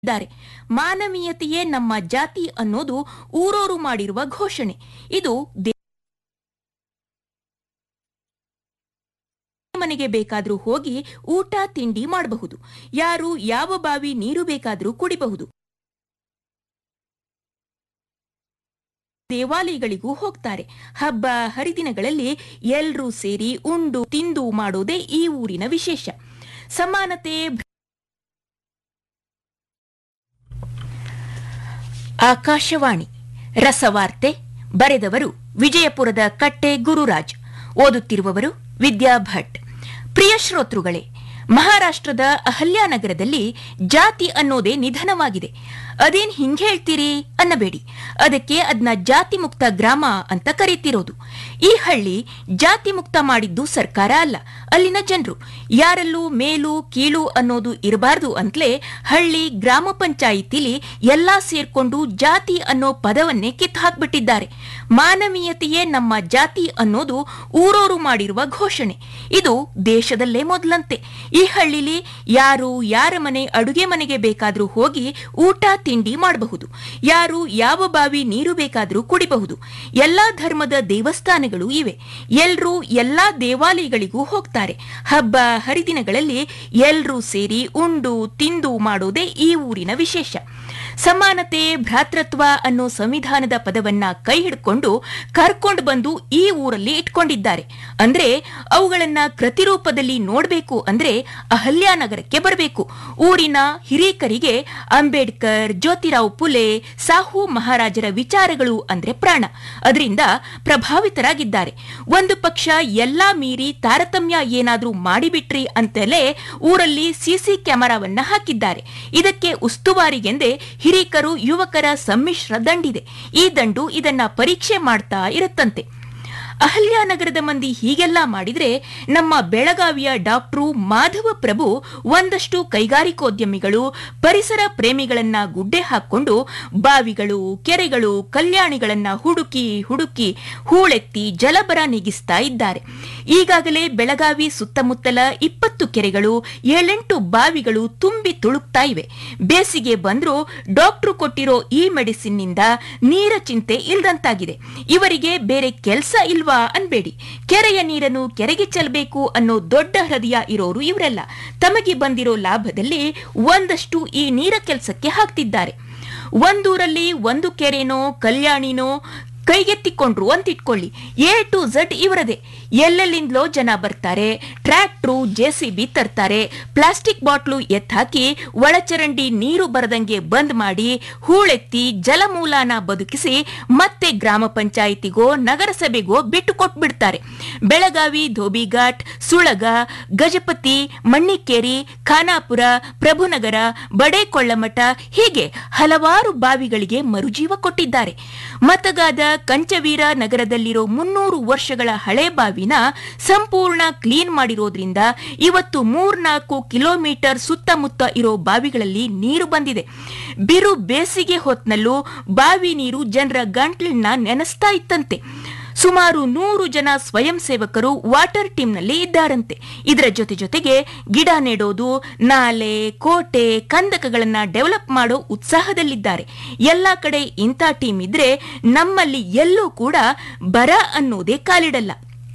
ಇದ್ದಾರೆ ಮಾನವೀಯತೆಯೇ ನಮ್ಮ ಜಾತಿ ಅನ್ನೋದು ಊರೋರು ಮಾಡಿರುವ ಘೋಷಣೆ ಇದು ದೇ- ಮನೆಗೆ ಬೇಕಾದ್ರೂ ಹೋಗಿ ಊಟ ತಿಂಡಿ ಮಾಡಬಹುದು ಯಾರು ಯಾವ ಬಾವಿ ನೀರು ಬೇಕಾದ್ರೂ ಕುಡಿಬಹುದು ದೇವಾಲಯಗಳಿಗೂ ಹೋಗ್ತಾರೆ ಹಬ್ಬ ಹರಿದಿನಗಳಲ್ಲಿ ಎಲ್ರೂ ಸೇರಿ ಉಂಡು ತಿಂದು ಮಾಡೋದೇ ಈ ಊರಿನ ವಿಶೇಷ ಸಮಾನತೆ ಆಕಾಶವಾಣಿ ರಸವಾರ್ತೆ ಬರೆದವರು ವಿಜಯಪುರದ ಕಟ್ಟೆ ಗುರುರಾಜ್ ಓದುತ್ತಿರುವವರು ವಿದ್ಯಾ ಭಟ್ ಪ್ರಿಯ ಶ್ರೋತೃಗಳೇ ಮಹಾರಾಷ್ಟ್ರದ ಅಹಲ್ಯಾನಗರದಲ್ಲಿ ಜಾತಿ ಅನ್ನೋದೇ ನಿಧನವಾಗಿದೆ ಅದೇನ್ ಹಿಂಗ್ ಹೇಳ್ತೀರಿ ಅನ್ನಬೇಡಿ ಅದಕ್ಕೆ ಅದನ್ನ ಜಾತಿ ಮುಕ್ತ ಗ್ರಾಮ ಅಂತ ಕರೀತಿರೋದು ಈ ಹಳ್ಳಿ ಜಾತಿ ಮುಕ್ತ ಮಾಡಿದ್ದು ಸರ್ಕಾರ ಅಲ್ಲ ಅಲ್ಲಿನ ಜನರು ಯಾರಲ್ಲೂ ಮೇಲು ಕೀಳು ಅನ್ನೋದು ಇರಬಾರ್ದು ಅಂತಲೇ ಹಳ್ಳಿ ಗ್ರಾಮ ಪಂಚಾಯಿತಿಲಿ ಎಲ್ಲಾ ಸೇರ್ಕೊಂಡು ಜಾತಿ ಅನ್ನೋ ಪದವನ್ನೇ ಕಿತ್ತು ಹಾಕ್ಬಿಟ್ಟಿದ್ದಾರೆ ಮಾನವೀಯತೆಯೇ ನಮ್ಮ ಜಾತಿ ಅನ್ನೋದು ಊರೋರು ಮಾಡಿರುವ ಘೋಷಣೆ ಇದು ದೇಶದಲ್ಲೇ ಮೊದಲಂತೆ ಈ ಹಳ್ಳಿಲಿ ಯಾರು ಯಾರ ಮನೆ ಅಡುಗೆ ಮನೆಗೆ ಬೇಕಾದ್ರೂ ಹೋಗಿ ಊಟ ತಿಂಡಿ ಮಾಡಬಹುದು ಯಾರು ಯಾವ ಬಾವಿ ನೀರು ಬೇಕಾದ್ರೂ ಕುಡಿಬಹುದು ಎಲ್ಲಾ ಧರ್ಮದ ದೇವಸ್ಥಾನಗಳು ಇವೆ ಎಲ್ರೂ ಎಲ್ಲಾ ದೇವಾಲಯಗಳಿಗೂ ಹೋಗ್ತಾರೆ ಹಬ್ಬ ಹರಿದಿನಗಳಲ್ಲಿ ಎಲ್ರೂ ಸೇರಿ ಉಂಡು ತಿಂದು ಮಾಡೋದೇ ಈ ಊರಿನ ವಿಶೇಷ ಸಮಾನತೆ ಭ್ರಾತೃತ್ವ ಅನ್ನೋ ಸಂವಿಧಾನದ ಪದವನ್ನ ಕೈ ಹಿಡ್ಕೊಂಡು ಕರ್ಕೊಂಡು ಬಂದು ಈ ಊರಲ್ಲಿ ಇಟ್ಕೊಂಡಿದ್ದಾರೆ ಅಂದ್ರೆ ಅವುಗಳನ್ನ ಪ್ರತಿರೂಪದಲ್ಲಿ ನೋಡ್ಬೇಕು ಅಂದ್ರೆ ಅಹಲ್ಯಾನಗರಕ್ಕೆ ಬರಬೇಕು ಊರಿನ ಹಿರೀಕರಿಗೆ ಅಂಬೇಡ್ಕರ್ ಜ್ಯೋತಿರಾವ್ ಪುಲೆ ಸಾಹು ಮಹಾರಾಜರ ವಿಚಾರಗಳು ಅಂದ್ರೆ ಪ್ರಾಣ ಅದರಿಂದ ಪ್ರಭಾವಿತರಾಗಿದ್ದಾರೆ ಒಂದು ಪಕ್ಷ ಎಲ್ಲಾ ಮೀರಿ ತಾರತಮ್ಯ ಏನಾದ್ರೂ ಮಾಡಿಬಿಟ್ರಿ ಅಂತಲೇ ಊರಲ್ಲಿ ಸಿಸಿ ಕ್ಯಾಮೆರಾವನ್ನ ಹಾಕಿದ್ದಾರೆ ಇದಕ್ಕೆ ಉಸ್ತುವಾರಿಗೆಂದೇ ಹಿರೀಕರು ಯುವಕರ ಸಮ್ಮಿಶ್ರ ದಂಡಿದೆ ಈ ದಂಡು ಇದನ್ನ ಪರೀಕ್ಷೆ ಮಾಡ್ತಾ ಇರುತ್ತಂತೆ ಅಹಲ್ಯಾನಗರದ ಮಂದಿ ಹೀಗೆಲ್ಲ ಮಾಡಿದ್ರೆ ನಮ್ಮ ಬೆಳಗಾವಿಯ ಡಾಕ್ಟ್ರು ಮಾಧವ ಪ್ರಭು ಒಂದಷ್ಟು ಕೈಗಾರಿಕೋದ್ಯಮಿಗಳು ಪರಿಸರ ಪ್ರೇಮಿಗಳನ್ನ ಗುಡ್ಡೆ ಹಾಕೊಂಡು ಬಾವಿಗಳು ಕೆರೆಗಳು ಕಲ್ಯಾಣಿಗಳನ್ನ ಹುಡುಕಿ ಹುಡುಕಿ ಹೂಳೆತ್ತಿ ಜಲಬರ ನೀಗಿಸ್ತಾ ಇದ್ದಾರೆ ಈಗಾಗಲೇ ಬೆಳಗಾವಿ ಸುತ್ತಮುತ್ತಲ ಇಪ್ಪತ್ತು ಕೆರೆಗಳು ಏಳೆಂಟು ಬಾವಿಗಳು ತುಂಬಿ ತುಳುಕ್ತಾ ಇವೆ ಬೇಸಿಗೆ ಬಂದ್ರೂ ಡಾಕ್ಟ್ರು ಕೊಟ್ಟಿರೋ ಈ ಮೆಡಿಸಿನ್ನಿಂದ ನೀರ ಚಿಂತೆ ಇಲ್ದಂತಾಗಿದೆ ಇವರಿಗೆ ಬೇರೆ ಕೆಲಸ ಇಲ್ವಾ ಅನ್ಬೇಡಿ ಕೆರೆಯ ನೀರನ್ನು ಕೆರೆಗೆ ಚೆಲ್ಲಬೇಕು ಅನ್ನೋ ದೊಡ್ಡ ಹೃದಯ ಇರೋರು ಇವರೆಲ್ಲ ತಮಗೆ ಬಂದಿರೋ ಲಾಭದಲ್ಲಿ ಒಂದಷ್ಟು ಈ ನೀರ ಕೆಲಸಕ್ಕೆ ಹಾಕ್ತಿದ್ದಾರೆ ಒಂದೂರಲ್ಲಿ ಒಂದು ಕೆರೆನೋ ಕಲ್ಯಾಣಿನೋ ಕೈಗೆತ್ತಿಕೊಂಡ್ರು ಅಂತ ಇಟ್ಕೊಳ್ಳಿ ಎ ಟು ಝಡ್ ಇವರದೇ ಎಲ್ಲೆಲ್ಲಿಂದಲೋ ಜನ ಬರ್ತಾರೆ ಟ್ರ್ಯಾಕ್ಟ್ರು ಜೆಸಿಬಿ ತರ್ತಾರೆ ಪ್ಲಾಸ್ಟಿಕ್ ಬಾಟ್ಲು ಎತ್ತಾಕಿ ಒಳಚರಂಡಿ ನೀರು ಬರದಂಗೆ ಬಂದ್ ಮಾಡಿ ಹೂಳೆತ್ತಿ ಜಲಮೂಲನ ಬದುಕಿಸಿ ಮತ್ತೆ ಗ್ರಾಮ ಪಂಚಾಯಿತಿಗೋ ನಗರಸಭೆಗೋ ಬಿಟ್ಟು ಕೊಟ್ಬಿಡ್ತಾರೆ ಬೆಳಗಾವಿ ಧೋಬಿಘಾಟ್ ಸುಳಗ ಗಜಪತಿ ಮಣ್ಣಿಕೇರಿ ಖಾನಾಪುರ ಪ್ರಭುನಗರ ಬಡೇಕೊಳ್ಳಮಠ ಹೀಗೆ ಹಲವಾರು ಬಾವಿಗಳಿಗೆ ಮರುಜೀವ ಕೊಟ್ಟಿದ್ದಾರೆ ಮತಗಾದ ಕಂಚವೀರ ನಗರದಲ್ಲಿರೋ ಮುನ್ನೂರು ವರ್ಷಗಳ ಹಳೆ ಬಾವಿನ ಸಂಪೂರ್ಣ ಕ್ಲೀನ್ ಮಾಡಿರೋದ್ರಿಂದ ಇವತ್ತು ಮೂರ್ನಾಲ್ಕು ಕಿಲೋಮೀಟರ್ ಸುತ್ತಮುತ್ತ ಇರೋ ಬಾವಿಗಳಲ್ಲಿ ನೀರು ಬಂದಿದೆ ಬಿರು ಬೇಸಿಗೆ ಹೊತ್ನಲ್ಲೂ ಬಾವಿ ನೀರು ಜನರ ಗಂಟ್ಲನ್ನ ನೆನೆಸ್ತಾ ಇತ್ತಂತೆ ಸುಮಾರು ನೂರು ಜನ ಸ್ವಯಂ ಸೇವಕರು ವಾಟರ್ ಟೀಮ್ನಲ್ಲಿ ಇದ್ದಾರಂತೆ ಇದರ ಜೊತೆ ಜೊತೆಗೆ ಗಿಡ ನೆಡೋದು ನಾಲೆ ಕೋಟೆ ಕಂದಕಗಳನ್ನ ಡೆವಲಪ್ ಮಾಡೋ ಉತ್ಸಾಹದಲ್ಲಿದ್ದಾರೆ ಎಲ್ಲ ಕಡೆ ಇಂಥ ಟೀಮ್ ಇದ್ರೆ ನಮ್ಮಲ್ಲಿ ಎಲ್ಲೂ ಕೂಡ ಬರ ಅನ್ನೋದೇ ಕಾಲಿಡಲ್ಲ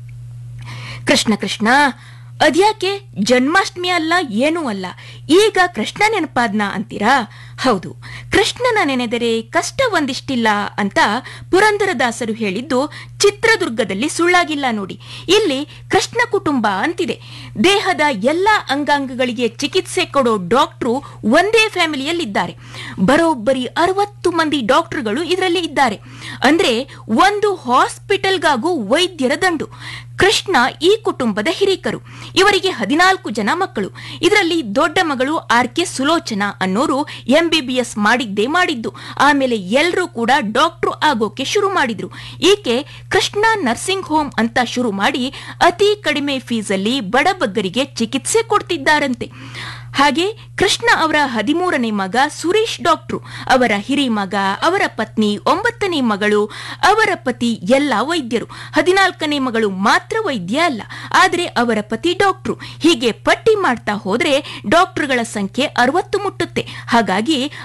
ಕೃಷ್ಣ ಕೃಷ್ಣ ಅದ್ಯಾಕೆ ಜನ್ಮಾಷ್ಟಮಿ ಅಲ್ಲ ಏನೂ ಅಲ್ಲ ಈಗ ಕೃಷ್ಣ ನೆನಪಾದ್ನ ಅಂತೀರಾ ಹೌದು ಕೃಷ್ಣನ ನೆನೆದರೆ ಕಷ್ಟ ಒಂದಿಷ್ಟಿಲ್ಲ ಅಂತ ಪುರಂದರದಾಸರು ಹೇಳಿದ್ದು ಚಿತ್ರದುರ್ಗದಲ್ಲಿ ಸುಳ್ಳಾಗಿಲ್ಲ ನೋಡಿ ಇಲ್ಲಿ ಕೃಷ್ಣ ಕುಟುಂಬ ಅಂತಿದೆ ದೇಹದ ಎಲ್ಲ ಅಂಗಾಂಗಗಳಿಗೆ ಚಿಕಿತ್ಸೆ ಕೊಡೋ ಡಾಕ್ಟ್ರು ಒಂದೇ ಫ್ಯಾಮಿಲಿಯಲ್ಲಿದ್ದಾರೆ ಬರೋಬ್ಬರಿ ಅರವತ್ತು ಮಂದಿ ಡಾಕ್ಟರ್ಗಳು ಇದರಲ್ಲಿ ಇದ್ದಾರೆ ಅಂದ್ರೆ ಒಂದು ಹಾಸ್ಪಿಟಲ್ಗಾಗೂ ವೈದ್ಯರ ದಂಡು ಕೃಷ್ಣ ಈ ಕುಟುಂಬದ ಹಿರೀಕರು ಇವರಿಗೆ ಹದಿನಾಲ್ಕು ಜನ ಮಕ್ಕಳು ಇದರಲ್ಲಿ ದೊಡ್ಡ ಮಗಳು ಆರ್ ಕೆ ಸುಲೋಚನಾ ಅನ್ನೋರು ಎಂಬಿಬಿಎಸ್ ಮಾಡಿದ್ದೇ ಮಾಡಿದ್ದು ಆಮೇಲೆ ಎಲ್ಲರೂ ಕೂಡ ಡಾಕ್ಟ್ರು ಆಗೋಕೆ ಶುರು ಮಾಡಿದ್ರು ಈಕೆ ಕೃಷ್ಣ ನರ್ಸಿಂಗ್ ಹೋಮ್ ಅಂತ ಶುರು ಮಾಡಿ ಅತಿ ಕಡಿಮೆ ಫೀಸಲ್ಲಿ ಬಡಬಗ್ಗರಿಗೆ ಚಿಕಿತ್ಸೆ ಕೊಡ್ತಿದ್ದಾರಂತೆ ಹಾಗೆ ಕೃಷ್ಣ ಅವರ ಹದಿಮೂರನೇ ಮಗ ಸುರೇಶ್ ಡಾಕ್ಟ್ರು ಅವರ ಹಿರಿ ಮಗ ಅವರ ಪತ್ನಿ ಒಂಬತ್ತನೇ ಮಗಳು ಅವರ ಪತಿ ಎಲ್ಲ ವೈದ್ಯರು ಹದಿನಾಲ್ಕನೇ ಮಗಳು ಮಾತ್ರ ವೈದ್ಯ ಅಲ್ಲ ಆದರೆ ಅವರ ಪತಿ ಡಾಕ್ಟ್ರು ಹೀಗೆ ಪಟ್ಟಿ ಮಾಡ್ತಾ ಹೋದ್ರೆ ಡಾಕ್ಟರ್ಗಳ ಸಂಖ್ಯೆ ಅರವತ್ತು ಮುಟ್ಟುತ್ತೆ ಹಾಗಾಗಿ